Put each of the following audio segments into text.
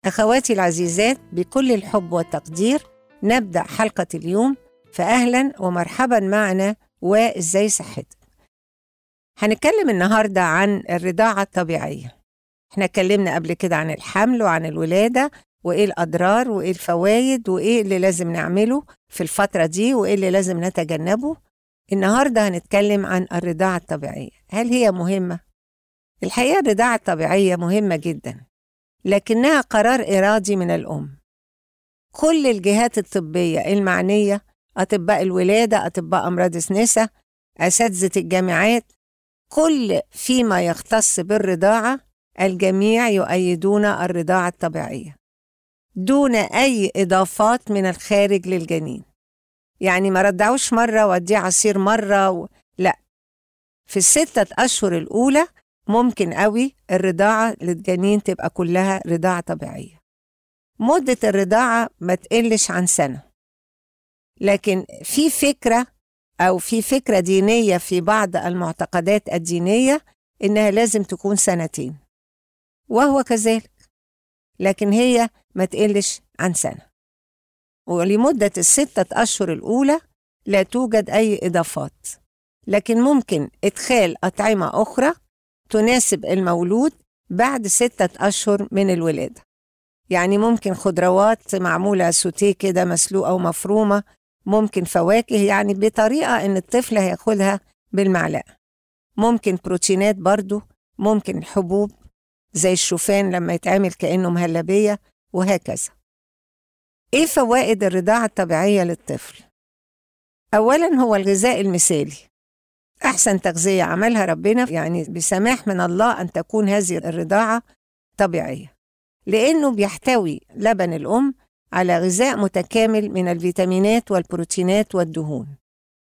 أخواتي العزيزات بكل الحب والتقدير نبدأ حلقة اليوم فأهلا ومرحبا معنا وإزاي صحتك هنتكلم النهاردة عن الرضاعة الطبيعية احنا اتكلمنا قبل كده عن الحمل وعن الولادة وإيه الأضرار وإيه الفوائد وإيه اللي لازم نعمله في الفترة دي وإيه اللي لازم نتجنبه النهاردة هنتكلم عن الرضاعة الطبيعية هل هي مهمة؟ الحقيقة الرضاعة الطبيعية مهمة جدا لكنها قرار إرادي من الأم كل الجهات الطبية المعنية أطباء الولادة أطباء أمراض النساء أساتذة الجامعات كل فيما يختص بالرضاعة الجميع يؤيدون الرضاعة الطبيعية دون أي إضافات من الخارج للجنين يعني ما ردعوش مرة واديه عصير مرة و... لا في الستة أشهر الأولى ممكن قوي الرضاعة للجنين تبقى كلها رضاعة طبيعية مدة الرضاعة ما تقلش عن سنة لكن في فكرة أو في فكرة دينية في بعض المعتقدات الدينية إنها لازم تكون سنتين وهو كذلك لكن هي ما تقلش عن سنة ولمدة الستة أشهر الأولى لا توجد أي إضافات لكن ممكن إدخال أطعمة أخرى تناسب المولود بعد ستة أشهر من الولادة يعني ممكن خضروات معمولة سوتيه كده مسلوقة ومفرومة ممكن فواكه يعني بطريقة إن الطفل هياخدها بالمعلقة ممكن بروتينات برضو ممكن الحبوب زي الشوفان لما يتعمل كأنه مهلبية وهكذا إيه فوائد الرضاعة الطبيعية للطفل؟ أولاً هو الغذاء المثالي أحسن تغذية عملها ربنا يعني بسماح من الله أن تكون هذه الرضاعة طبيعية لأنه بيحتوي لبن الأم على غذاء متكامل من الفيتامينات والبروتينات والدهون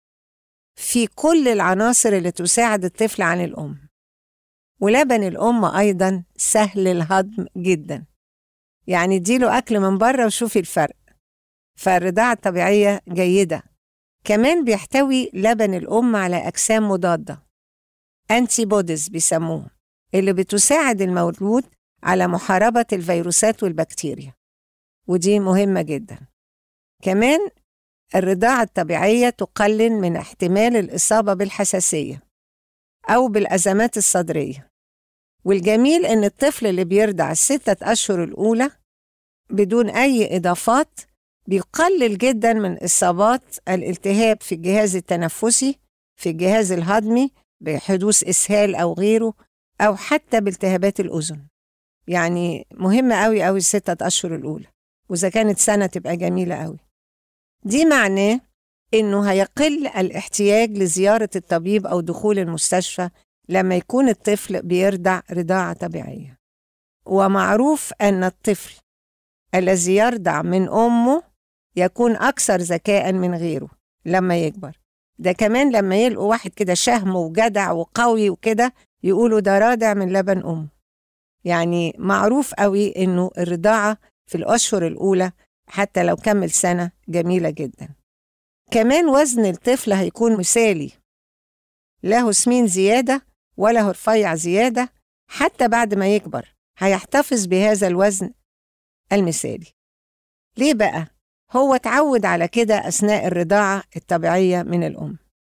في كل العناصر اللي تساعد الطفل عن الأم ولبن الأم أيضا سهل الهضم جدا يعني اديله أكل من بره وشوفي الفرق فالرضاعة الطبيعية جيدة كمان بيحتوي لبن الأم على أجسام مضادة أنتي بوديز بيسموه اللي بتساعد المولود على محاربة الفيروسات والبكتيريا ودي مهمة جدا كمان الرضاعة الطبيعية تقلل من احتمال الإصابة بالحساسية أو بالأزمات الصدرية والجميل إن الطفل اللي بيرضع الستة أشهر الأولى بدون أي إضافات بيقلل جدا من إصابات الالتهاب في الجهاز التنفسي في الجهاز الهضمي بحدوث إسهال أو غيره أو حتى بالتهابات الأذن يعني مهمة قوي قوي الستة أشهر الأولى وإذا كانت سنة تبقى جميلة قوي دي معناه إنه هيقل الاحتياج لزيارة الطبيب أو دخول المستشفى لما يكون الطفل بيرضع رضاعة طبيعية ومعروف أن الطفل الذي يرضع من أمه يكون أكثر ذكاء من غيره لما يكبر ده كمان لما يلقوا واحد كده شهم وجدع وقوي وكده يقولوا ده رادع من لبن أمه يعني معروف قوي إنه الرضاعة في الأشهر الأولى حتى لو كمل سنة جميلة جدا كمان وزن الطفل هيكون مثالي له سمين زيادة وله رفيع زيادة حتى بعد ما يكبر هيحتفظ بهذا الوزن المثالي ليه بقى؟ هو اتعود على كده أثناء الرضاعة الطبيعية من الأم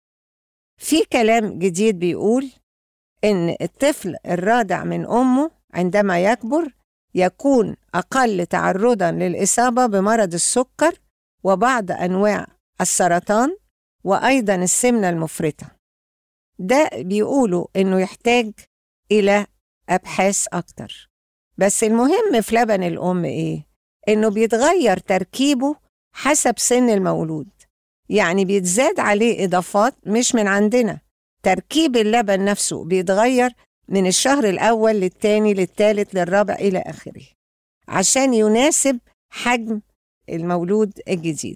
في كلام جديد بيقول إن الطفل الرادع من أمه عندما يكبر يكون أقل تعرضا للإصابة بمرض السكر وبعض أنواع السرطان وأيضا السمنة المفرطة ده بيقولوا إنه يحتاج إلى أبحاث أكتر بس المهم في لبن الأم إيه؟ إنه بيتغير تركيبه حسب سن المولود يعني بيتزاد عليه إضافات مش من عندنا تركيب اللبن نفسه بيتغير من الشهر الأول للتاني للتالت للرابع إلى آخره عشان يناسب حجم المولود الجديد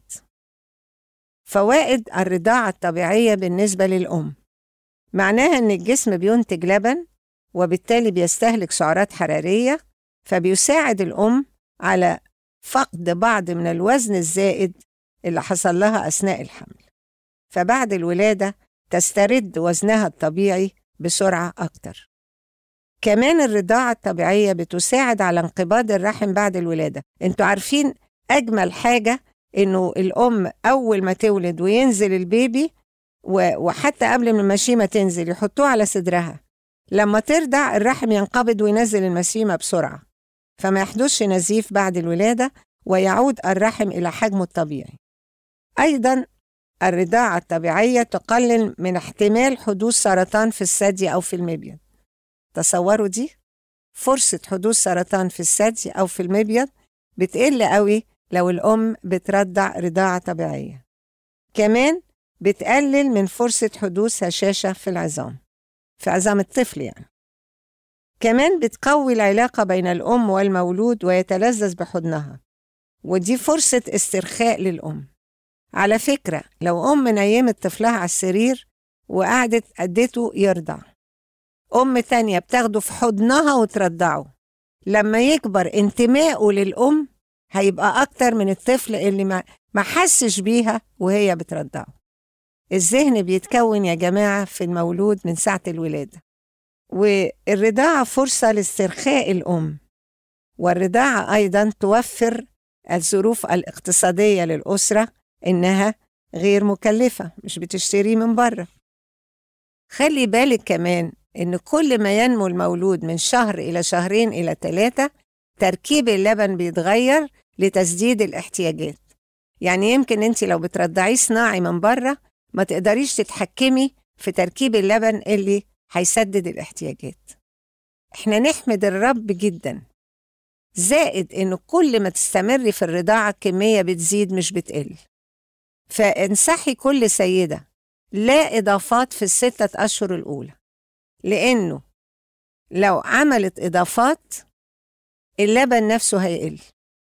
فوائد الرضاعة الطبيعية بالنسبة للأم معناها إن الجسم بينتج لبن وبالتالي بيستهلك سعرات حرارية فبيساعد الأم على فقد بعض من الوزن الزائد اللي حصل لها أثناء الحمل فبعد الولادة تسترد وزنها الطبيعي بسرعة أكتر كمان الرضاعة الطبيعية بتساعد على انقباض الرحم بعد الولادة انتوا عارفين أجمل حاجة إنه الأم أول ما تولد وينزل البيبي و- وحتى قبل ما المشيمة تنزل يحطوه على صدرها لما ترضع الرحم ينقبض وينزل المشيمة بسرعة فما يحدثش نزيف بعد الولادة ويعود الرحم إلى حجمه الطبيعي أيضا الرضاعة الطبيعية تقلل من احتمال حدوث سرطان في الثدي أو في المبيض تصوروا دي فرصة حدوث سرطان في الثدي أو في المبيض بتقل قوي لو الأم بترضع رضاعة طبيعية كمان بتقلل من فرصة حدوث هشاشة في العظام في عظام الطفل يعني كمان بتقوي العلاقة بين الأم والمولود ويتلذذ بحضنها ودي فرصة استرخاء للأم على فكرة لو أم نيمت طفلها على السرير وقعدت أدته يرضع أم تانية بتاخده في حضنها وترضعه لما يكبر انتمائه للأم هيبقى أكتر من الطفل اللي ما ما حسش بيها وهي بترضعه الذهن بيتكون يا جماعة في المولود من ساعة الولادة والرضاعة فرصة لاسترخاء الأم والرضاعة أيضا توفر الظروف الاقتصادية للأسرة إنها غير مكلفة مش بتشتريه من بره خلي بالك كمان إن كل ما ينمو المولود من شهر إلى شهرين إلى ثلاثة تركيب اللبن بيتغير لتسديد الاحتياجات يعني يمكن أنت لو بترضعيه صناعي من بره ما تقدريش تتحكمي في تركيب اللبن اللي هيسدد الاحتياجات احنا نحمد الرب جدا زائد انه كل ما تستمري في الرضاعة الكمية بتزيد مش بتقل فانصحي كل سيدة لا إضافات في الستة أشهر الأولى لأنه لو عملت إضافات اللبن نفسه هيقل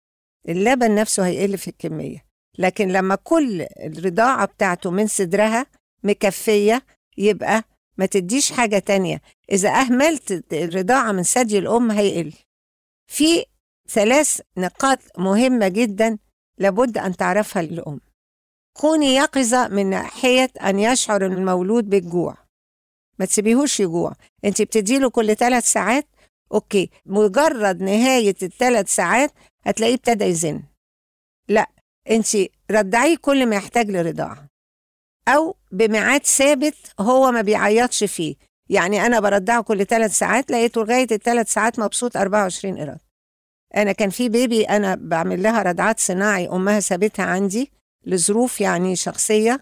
اللبن نفسه هيقل في الكمية لكن لما كل الرضاعة بتاعته من صدرها مكفية يبقى ما تديش حاجة تانية إذا أهملت الرضاعة من ثدي الأم هيقل في ثلاث نقاط مهمة جدا لابد أن تعرفها الأم كوني يقظة من ناحية أن يشعر المولود بالجوع ما تسيبيهوش يجوع انت بتديله كل ثلاث ساعات اوكي مجرد نهاية الثلاث ساعات هتلاقيه ابتدى يزن لا انت رضعيه كل ما يحتاج لرضاعة او بميعاد ثابت هو ما بيعيطش فيه يعني انا برضعه كل ثلاث ساعات لقيته لغاية الثلاث ساعات مبسوط 24 قراد انا كان في بيبي انا بعمل لها رضعات صناعي امها سابتها عندي لظروف يعني شخصية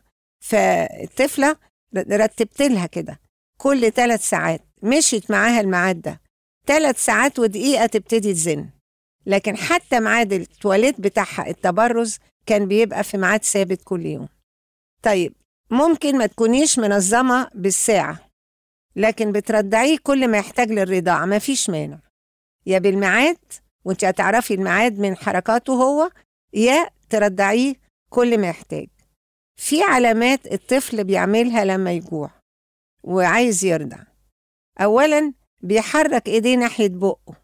فالطفلة رتبت لها كده كل ثلاث ساعات مشيت معاها الميعاد ده ثلاث ساعات ودقيقة تبتدي تزن لكن حتى ميعاد التواليت بتاعها التبرز كان بيبقى في ميعاد ثابت كل يوم طيب ممكن ما تكونيش منظمة بالساعة لكن بترضعيه كل ما يحتاج للرضاعة ما فيش مانع يا بالميعاد وانت هتعرفي الميعاد من حركاته هو يا ترضعيه كل ما يحتاج في علامات الطفل بيعملها لما يجوع وعايز يرضع أولا بيحرك إيديه ناحية بقه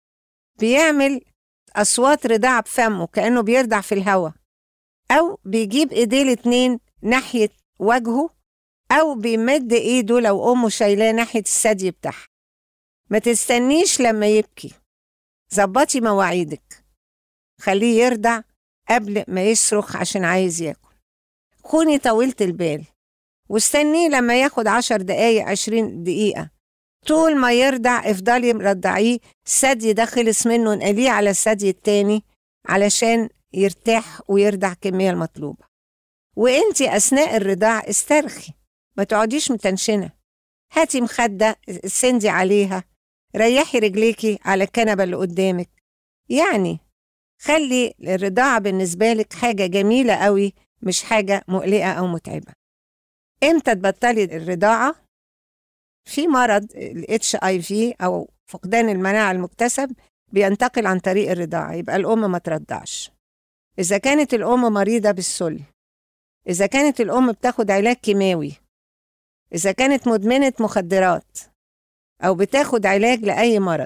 بيعمل أصوات رضاعة بفمه كأنه بيرضع في الهواء أو بيجيب إيديه الاتنين ناحية وجهه أو بيمد إيده لو أمه شايلاه ناحية الثدي بتاعها ما تستنيش لما يبكي ظبطي مواعيدك خليه يرضع قبل ما يصرخ عشان عايز ياكل كوني طويلة البال واستنيه لما ياخد عشر دقايق عشرين دقيقة طول ما يرضع افضلي مرضعيه الثدي ده خلص منه انقليه على الثدي التاني علشان يرتاح ويرضع الكمية المطلوبة وانتي أثناء الرضاع استرخي ما تقعديش متنشنة هاتي مخدة سندي عليها ريحي رجليكي على الكنبة اللي قدامك يعني خلي الرضاعة بالنسبة لك حاجة جميلة قوي مش حاجة مقلقة أو متعبة امتى تبطلي الرضاعة؟ في مرض ال HIV أو فقدان المناعة المكتسب بينتقل عن طريق الرضاعة يبقى الأم ما ترضعش إذا كانت الأم مريضة بالسل إذا كانت الأم بتاخد علاج كيماوي إذا كانت مدمنة مخدرات أو بتاخد علاج لأي مرض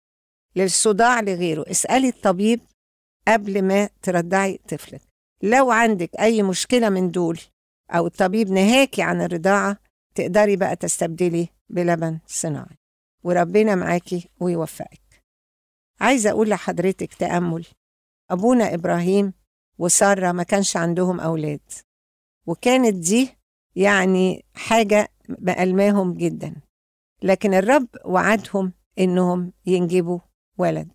للصداع لغيره اسألي الطبيب قبل ما ترضعي طفلك لو عندك أي مشكلة من دول أو الطبيب نهاكي عن الرضاعة تقدري بقى تستبدلي بلبن صناعي وربنا معاكي ويوفقك عايزة أقول لحضرتك تأمل أبونا إبراهيم وسارة ما كانش عندهم أولاد وكانت دي يعني حاجة مألماهم جدا لكن الرب وعدهم إنهم ينجبوا ولد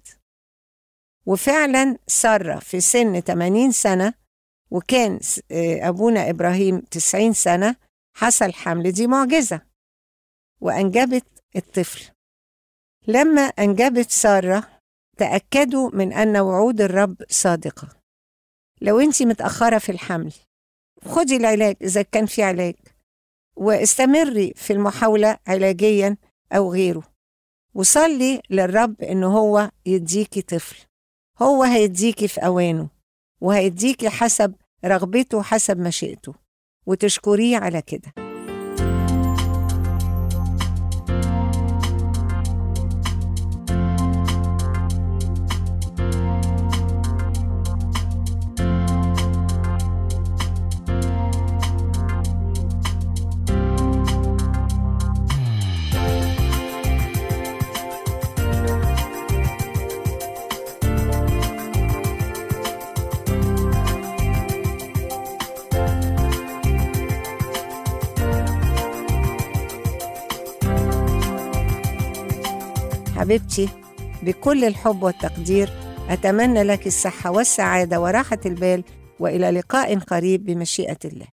وفعلا سارة في سن 80 سنة وكان أبونا إبراهيم 90 سنة حصل حمل دي معجزة وأنجبت الطفل لما أنجبت سارة تأكدوا من أن وعود الرب صادقة لو أنت متأخرة في الحمل خدي العلاج إذا كان في علاج واستمري في المحاولة علاجيا أو غيره وصلي للرب إن هو يديكي طفل هو هيديكي في أوانه وهيديكي حسب رغبته حسب مشيئته وتشكريه على كده حبيبتي بكل الحب والتقدير أتمنى لك الصحة والسعادة وراحة البال وإلى لقاء قريب بمشيئة الله